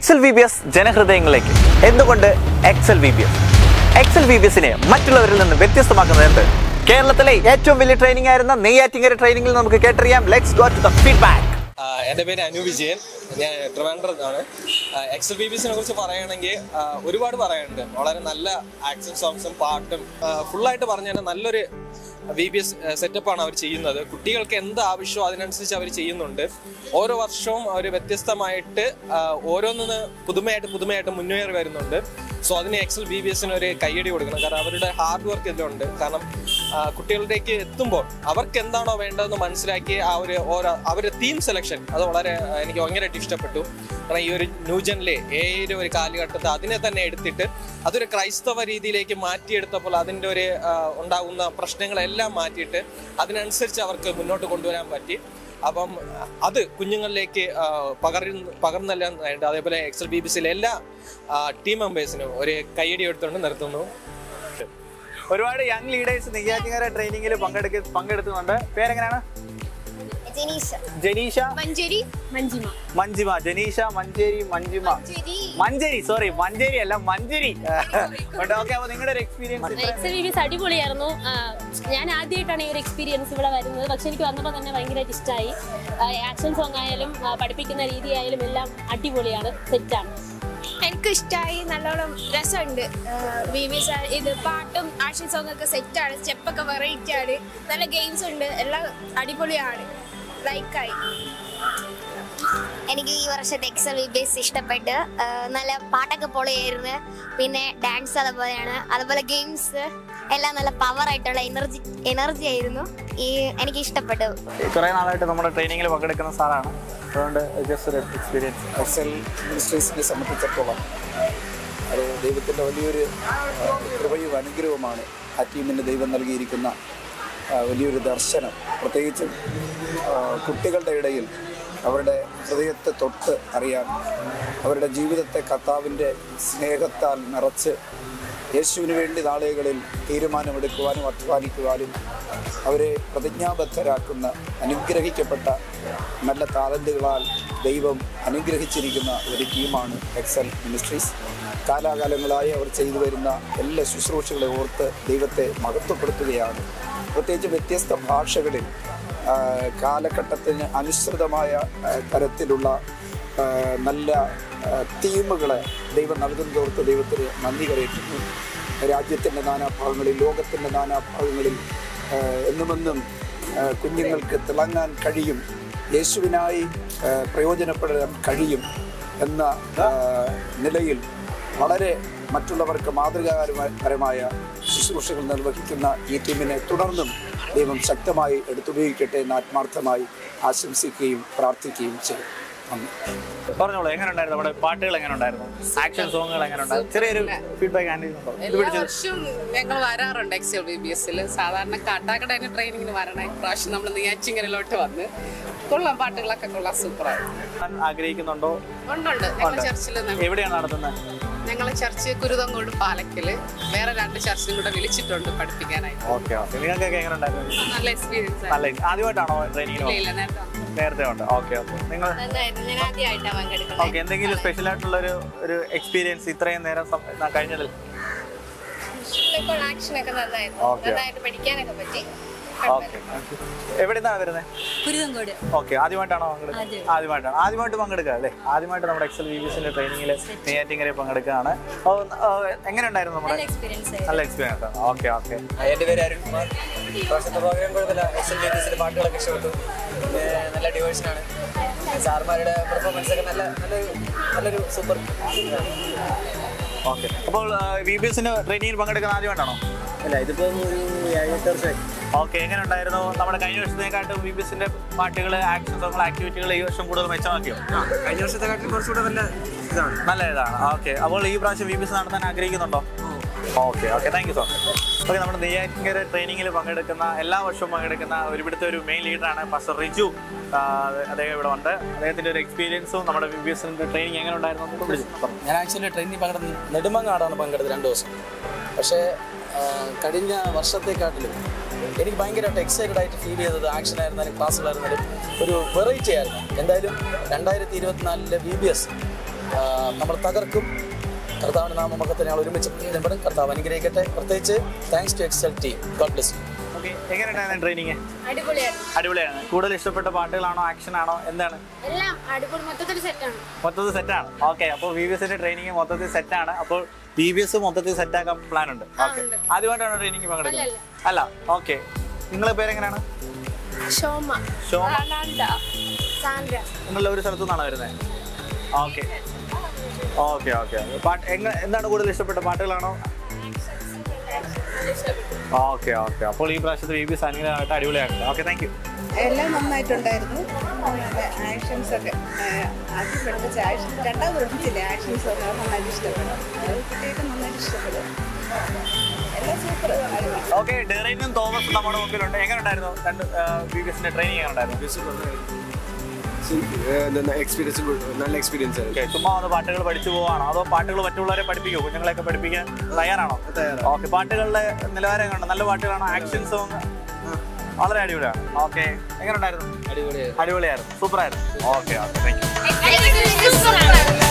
Excel V B S ജനഹൃദയങ്ങളിലേക്ക് എന്തുകൊണ്ട് Excel V B S Excel V B എസിനെ മറ്റുള്ളവരിൽ നിന്ന് വ്യത്യസ്തമാക്കുന്നത് എന്ത് കേരളത്തിലെ ഏറ്റവും വലിയ ട്രെയിനിങ് ആയിരുന്ന നെയ്യാറ്റിങ്കര ട്രെയിനിങ്ങിൽ നമുക്ക് കേട്ടറിയാം let's go to the feedback ah എൻ്റെ പേര് അനു വിജയൻ ഞാൻ ട്രിവാൻഡ്രത്താണ് എക്സൽ ബി ബി സിനെ കുറിച്ച് പറയുകയാണെങ്കിൽ ആഹ് ഒരുപാട് പറയാനുണ്ട് വളരെ നല്ല ആക്ഷൻ സോങ്സും പാട്ടും ഫുള്ളായിട്ട് പറഞ്ഞാൽ നല്ലൊരു വി ബി എസ് സെറ്റപ്പാണ് അവർ ചെയ്യുന്നത് കുട്ടികൾക്ക് എന്ത് ആവശ്യമോ അതിനനുസരിച്ച് അവർ ചെയ്യുന്നുണ്ട് ഓരോ വർഷവും അവർ വ്യത്യസ്തമായിട്ട് ആഹ് ഓരോന്നിന് പുതുമയായിട്ട് പുതുമയായിട്ട് മുന്നേറി വരുന്നുണ്ട് സോ അതിന് എക്സൽ ബി ബി എസിന് ഒരു കയ്യടി കൊടുക്കണം കാരണം അവരുടെ ഹാർഡ് വർക്ക് ഇതിലുണ്ട് കാരണം ആ, കുട്ടികളിലേക്ക് എത്തുമ്പോൾ അവർക്ക് എന്താണോ വേണ്ടതെന്ന് മനസ്സിലാക്കി ആ ഒരു ഓരോ അവരുടെ തീം സെലക്ഷൻ അത് വളരെ ആ, എനിക്ക് ഭയങ്കരമായിട്ട് ഇഷ്ടപ്പെട്ടു കാരണം ഈ ഒരു ന്യൂജനിലെ ഏതൊരു ഒരു കാലഘട്ടത്തിൽ അതിനെ തന്നെ എടുത്തിട്ട് അതൊരു ക്രൈസ്തവ രീതിയിലേക്ക് മാറ്റിയെടുത്തപ്പോൾ അതിൻ്റെ ഒരു ആ, ഉണ്ടാകുന്ന പ്രശ്നങ്ങളെല്ലാം മാറ്റിയിട്ട് അതിനനുസരിച്ച് അവർക്ക് മുന്നോട്ട് കൊണ്ടുവരാൻ പറ്റി അപ്പം അത് കുഞ്ഞുങ്ങളിലേക്ക് ആ, പകർന്ന് പകർന്നെല്ലാം വേണ്ട അതേപോലെ എക്സൽ ബി ബി സിയിലെ എല്ലാ ടീം മെമ്പേഴ്സിനും ഒരു കയ്യടി എടുത്തുകൊണ്ട് നിർത്തുന്നു ഒരുപാട് യങ് ലീഡേഴ്സ് നെയ്യാറ്റിങ്കര ട്രെയിനിങ്ങിൽ പങ്കെടുക്ക പങ്കെടുക്കുന്നുണ്ട് പേരെങ്ങനെയാണ് ജനീഷ ജനീഷ മഞ്ചേരി മഞ്ജിമ മഞ്ജിമ ജനീഷ മഞ്ചേരി മഞ്ജിമ മഞ്ചേരി മഞ്ചേരി സോറി മഞ്ചേരി അല്ല മഞ്ചേരി ഓക്കെ അപ്പൊ നിങ്ങളുടെ ഒരു എക്സ്പീരിയൻസ് എക്സൽ വിവിസ് അടിപൊളിയായിരുന്നു ആ, ഞാൻ ആദ്യമായിട്ടാണ് ഈ ഒരു എക്സ്പീരിയൻസ് ഇവിടെ വരുന്നത് പക്ഷെ എനിക്ക് വന്നപ്പോൾ തന്നെ ഭയങ്കരമായിട്ട് ഇഷ്ടമായി ആക്ഷൻ സോങ് ആയാലും ആ, പഠിപ്പിക്കുന്ന രീതി ആയാലും എല്ലാം അടിപൊളിയാണ് സെറ്റാണ് എനിക്ക് ഇഷ്ടമായി നല്ലോണം രസമുണ്ട് വി വി സാർ ഇത് പാട്ടും ആക്ഷൻ സോങ് ഒക്കെ സെറ്റാണ് സ്റ്റെപ്പൊക്കെ വെറൈറ്റി ആണ് നല്ല ഗെയിംസ് ഉണ്ട് എല്ലാം അടിപൊളിയാണ് ലൈക്കായി എനിക്ക് ഈ വർഷത്തെ എക്സൽ വി ബി എസ് ഇഷ്ടപ്പെട്ട് ആ, നല്ല പാട്ടൊക്കെ പൊളിയായിരുന്നു പിന്നെ ഡാൻസ് അതുപോലെയാണ് അതുപോലെ ഗെയിംസ് എല്ലാം നല്ല പവർ ആയിട്ടുള്ള എനർജി എനർജി ആയിരുന്നു ഈ എനിക്ക് ഇഷ്ടപ്പെട്ടു കുറെ നാളായിട്ട് നമ്മുടെ ട്രെയിനിങ്ങിൽ പങ്കെടുക്കുന്ന സാറാണ് അതുകൊണ്ട് ജസ്റ്റ് ഒരു എക്സ്പീരിയൻസ് എക്സൽ മിനിസ്ട്രീസിനെ സംബന്ധിച്ചിടത്തോളം അത് ദൈവത്തിൻ്റെ വലിയൊരു ആ, കൃപയും അനുഗ്രഹവുമാണ് ആ ടീമിന് ദൈവം നൽകിയിരിക്കുന്ന ആ, വലിയൊരു ദർശനം പ്രത്യേകിച്ചും ആ, കുട്ടികളുടെ ഇടയിൽ അവരുടെ ഹൃദയത്തെ തൊട്ട് അറിയാൻ അവരുടെ ജീവിതത്തെ കർത്താവിൻ്റെ സ്നേഹത്താൽ നിറച്ച് യേശുവിന് വേണ്ടി നാളുകളിൽ തീരുമാനമെടുക്കുവാനും അധ്വാനിക്കുവാനും അവരെ പ്രതിജ്ഞാബദ്ധരാക്കുന്ന അനുഗ്രഹിക്കപ്പെട്ട നല്ല താലന്തുകളാൽ ദൈവം അനുഗ്രഹിച്ചിരിക്കുന്ന ഒരു ടീമാണ് എക്സൽ മിനിസ്ട്രീസ് കാലാകാലങ്ങളായി അവർ ചെയ്തു വരുന്ന എല്ലാ ശുശ്രൂഷകളെ ഓർത്ത് ദൈവത്തെ മഹത്വപ്പെടുത്തുകയാണ് പ്രത്യേകിച്ച് വ്യത്യസ്ത ഭാഷകളിൽ ആ, കാലഘട്ടത്തിന് അനുസൃതമായ ആ, തരത്തിലുള്ള ആ, നല്ല തീമുകളെ ദൈവം നൽകുന്നതോർത്ത് ദൈവത്തിന് നന്ദി കരയറ്റുന്നു രാജ്യത്തിൻ്റെ നാനാഭാഗങ്ങളിൽ ലോകത്തിൻ്റെ നാനാഭാഗങ്ങളിൽ ആ, എന്നുമെന്നും ആ, കുഞ്ഞുങ്ങൾക്ക് തിളങ്ങാൻ കഴിയും യേശുവിനായി ആ, പ്രയോജനപ്പെടാൻ കഴിയും എന്ന ആ, നിലയിൽ വളരെ മറ്റുള്ളവർക്ക് മാതൃകാപരമായ ശുശ്രൂഷകൾ നിർവഹിക്കുന്ന ഈ ടീമിനെ തുടർന്നും ദൈവം ശക്തമായി എടുത്തുപയോഗിക്കട്ടെ എന്ന് ആത്മാർത്ഥമായി ആശംസിക്കുകയും പ്രാർത്ഥിക്കുകയും ചെയ്യും നന്ദി പറഞ്ഞോളൂ എങ്ങനെ ഉണ്ടായിരുന്നു നമ്മുടെ പാട്ടുകൾ എങ്ങനെ ഉണ്ടായിരുന്നു ആക്ഷൻ സോങ്ങുകൾ എങ്ങനെ ഉണ്ടായിരുന്നു ചെറിയൊരു ഫീഡ്ബാക്ക് ഹാൻഡിൽ ചെയ്യുന്നുണ്ടോ ഇത് എല്ലാ പിടിച്ചത് വർഷവും ഞങ്ങൾ വരാറുണ്ട് എക്സൽ ബി ബി എസിൽ സാധാരണ കാട്ടാക്കട ട്രെയിനിങ്ങിന് വരണേ ഇപ്രാവശ്യം നമ്മൾ നെയ്യാറ്റിങ്ങരയിലോട്ട് വന്ന് കൊള്ളാം പാട്ടുകളൊക്കെ കൊള്ളാം സൂപ്പറാണ് ഞാൻ ആഗ്രഹിക്കുന്നുണ്ടോ ഉണ്ടുണ്ട് ഞങ്ങൾ ഉണ്ട്. ചർച്ചിൽ എവിടെയാണ് നടത്തുന്നത് ഞങ്ങൾ ചർച്ച് കുരുതങ്കോട് പാലക്കല് വേറെ രണ്ട് ചർച്ചിലും കൂടെ വിളിച്ചിട്ടുണ്ട് പഠിപ്പിക്കാനായിട്ട് ഓക്കെ ഓക്കെ നിങ്ങൾക്കൊക്കെ എങ്ങനെ ഉണ്ടായിരുന്നു നല്ല എക്സ്പീരിയൻസ് നല്ല ആദ്യമായിട്ടാണോ ട്രെയിനിങ്ങിന് ഇല്ല നേരത്തെ വന്നു. നേരത്തെ ഉണ്ട് ഓക്കെ ഓക്കെ നിങ്ങൾ നന്നായിരുന്നു ഞാൻ ആദ്യമായിട്ടാണ് പങ്കെടുക്കുന്നത് ഓക്കെ എന്തെങ്കിലും സ്പെഷ്യൽ ആയിട്ടുള്ള ഒരു ഒരു എക്സ്പീരിയൻസ് ഇത്രയും നേരം സം- ന- കഴിഞ്ഞതിൽ ഇപ്പോൾ ആക്ഷൻ ഒക്കെ നന്നായിരുന്നു Okay. നന്നായിട്ട് പഠിക്കാനൊക്കെ പറ്റി ഓക്കെ എവിടെ നിന്നാണ് വരുന്നത് കുരുതങ്കോട് ഓക്കെ ആദ്യമായിട്ടാണോ പങ്കെടുക്കുന്നത് അതെ. ആദ്യമായിട്ടാണ് ആദ്യമായിട്ട് പങ്കെടുക്കുക അല്ലേ ആദ്യമായിട്ട് നമ്മുടെ എക്സൽ വി ബിസിന്റെ ട്രെയിനിങ്ങിൽ നെയ്യാറ്റിങ്കരെ പങ്കെടുക്കുകയാണ് ഓ, ഓ, എങ്ങനെ ഉണ്ടായിരുന്നു നമ്മുടെ എക്സ്പീരിയൻസ് നല്ല എക്സ്പീരിയൻസ് ആണ് ഓക്കെ ഓക്കെ എൻ്റെ പേര് അരുൺ കുമാർ പ്രാവശ്യത്തെ പ്രോഗ്രാം കുഴപ്പമില്ല എസ് എൽ ബി ബിസിൻ്റെ പാട്ടുകളൊക്കെ ഇഷ്ടപ്പെട്ടു പിന്നെ നല്ല ഡിവേഴ്സനാണ് സാർമാരുടെ പെർഫോമൻസ് ഒക്കെ നല്ല നല്ലൊരു നല്ലൊരു സൂപ്പർ ഓക്കെ അപ്പോൾ വി ബി എസിന് ട്രെയിനിങ്ങിൽ പങ്കെടുക്കുന്ന ആദ്യമായിട്ടാണോ അല്ല ഇതിപ്പോൾ ഒരു ഏഴെട്ട് വർഷമായി ഓക്കെ എങ്ങനെ ഉണ്ടായിരുന്നു നമ്മുടെ കഴിഞ്ഞ വർഷത്തേക്കാട്ടും വി ബി എസിന്റെ പാട്ടുകൾ ആക്ഷൻ സോങ്ങുകൾ ആക്ടിവിറ്റികൾ ഈ വർഷം കൂടുതൽ മെച്ചമാക്കിയോ കഴിഞ്ഞ വർഷത്തെ കാട്ടിൽ കുറച്ചുകൂടെ നല്ല ഇതാണ് നല്ല ഇതാണ് ഓക്കെ അപ്പോൾ ഈ പ്രാവശ്യം വി ബി എസ് നടത്താൻ ആഗ്രഹിക്കുന്നുണ്ടോ okay okay thank you so much okay നമ്മുടെ നെയ്യാറ്റിങ്കര ട്രെയിനിങ്ങിൽ പങ്കെടുക്കുന്ന എല്ലാ വർഷവും പങ്കെടുക്കുന്ന ഒരു ഇവിടുത്തെ ഒരു മെയിൻ ലീഡറാണ് പാസ്റ്റർ റിജു ആ, അദ്ദേഹം ഇവിടെ ഉണ്ട് അദ്ദേഹത്തിന്റെ ഒരു എക്സ്പീരിയൻസും നമ്മുടെ വി ബി എസിന്റെ ട്രെയിനിങ് എങ്ങനെ ഉണ്ടായിരുന്നു എന്നൊക്കെ വിളിച്ചു പറഞ്ഞു ഞാൻ ആക്ച്വലി ട്രെയിനിൽ പങ്കെടുത്ത് നെടുമങ്ങാടാണ് പങ്കെടുത്തത് രണ്ട് ദിവസം പക്ഷേ ആ, കഴിഞ്ഞ വർഷത്തെക്കാട്ടിലും എനിക്ക് ഭയങ്കരമായിട്ട് എക്സൈറ്റഡ് ആയിട്ട് ഫീൽ ചെയ്തത് ആക്ഷൻ ആയിരുന്നാലും ക്ലാസ്സുകളായിരുന്നാലും ഒരു വെറൈറ്റി ആയിരുന്നു എന്തായാലും രണ്ടായിരത്തി ഇരുപത്തിനാലിലെ വി ബി എസ് നമ്മൾ തകർക്കും കർത്താവിൻ്റെ നാമമൊക്കെ ഞങ്ങൾ ഒരുമിച്ച് പ്രയോജനപ്പെടും കർത്താവ് അനുഗ്രഹിക്കട്ടെ പ്രത്യേകിച്ച് thanks to Excel team God bless okay എങ്ങനെയുണ്ടായിരുന്നു ട്രെയിനിങ് അടിപൊളിയാണ് അടിപൊളിയാണ് കൂടുതൽ ഇഷ്ടപ്പെട്ട പാട്ടുകളാണോ ആക്ഷൻ ആണോ എന്താണ് എല്ലാം അടിപൊളി മൊത്തത്തിൽ സെറ്റാണ് മൊത്തത്തിൽ സെറ്റാണ് ഓക്കെ അപ്പോൾ വി ബി എസിന്റെ ട്രെയിനിങ് മൊത്തത്തിൽ സെറ്റാണ് അപ്പോൾ ബി ബി എസ് മൊത്തത്തിൽ സെറ്റാക്കാൻ പ്ലാൻ ഉണ്ട് ഓക്കെ ആദ്യമായിട്ടാണ് ട്രെയിനിങ് പങ്കെടുക്കുന്നത് അല്ല ഓക്കെ നിങ്ങളെ പേരെങ്ങനെയാണ് ഷോമ ഷോമ ആനന്ദ സാന്ദ്ര നിങ്ങളുടെ ഒരു സ്ഥലത്തു നിന്നാണ് വരുന്നത് ഓക്കെ ഓക്കെ ഓക്കെ പാട്ട് എങ്ങനെ എന്താണ് കൂടുതൽ ഇഷ്ടപ്പെട്ട പാട്ടുകളാണോ ഓക്കെ ഓക്കെ അപ്പോൾ ഈ പ്രാവശ്യത്തെ വി ബി എസ് അനുഗ്രഹമായിട്ട് അടിപൊളിയായിട്ടുണ്ട് ഓക്കെ താങ്ക് യു എല്ലാം നന്നായിട്ടുണ്ടായിരുന്നു ആക്ഷൻസ് ഒക്കെ ഏഹ് ആദ്യം പഠിപ്പിച്ച ആക്ഷൻ രണ്ടാമത് പഠിപ്പിച്ചില്ലേ ആക്ഷൻസ് ഒക്കെ അത് നന്നായിട്ട് ഇഷ്ടപ്പെടും അത് കുട്ടികൾക്ക് നന്നായിട്ട് ഇഷ്ടപ്പെടും എല്ലാം സൂപ്പർ ആയിരുന്നു ഓക്കെ ഡെറൈനും തോമസും നമ്മുടെ മുമ്പിലുണ്ട് എങ്ങനെ ഉണ്ടായിരുന്നു രണ്ട് വി ബി എസിന്റെ ട്രെയിനിങ് എങ്ങനെ ഉണ്ടായിരുന്നു എക്സ്പീരിയൻസ് നല്ല എക്സ്പീരിയൻസ് ആയിരുന്നു ഓക്കെ ചുമ്മാ വന്ന് പാട്ടുകൾ പഠിച്ചു പോവാണോ അതോ പാട്ടുകൾ മറ്റുള്ളവരെ പഠിപ്പിക്കുമോ കുഞ്ഞുങ്ങളെയൊക്കെ പഠിപ്പിക്കാൻ തയ്യാറാണോ ഓക്കെ പാട്ടുകളുടെ നിലവാരം എങ്ങനെയുണ്ട് നല്ല പാട്ടുകളാണോ ആക്ഷൻ സോങ് വളരെ അടിപൊളിയാണ് ഓക്കെ എങ്ങനെ ഉണ്ടായിരുന്നു അടിപൊളിയായിരുന്നു അടിപൊളിയായിരുന്നു സൂപ്പർ ആയിരുന്നു ഓക്കെ ഓക്കെ താങ്ക് യു സൂപ്പറാണ്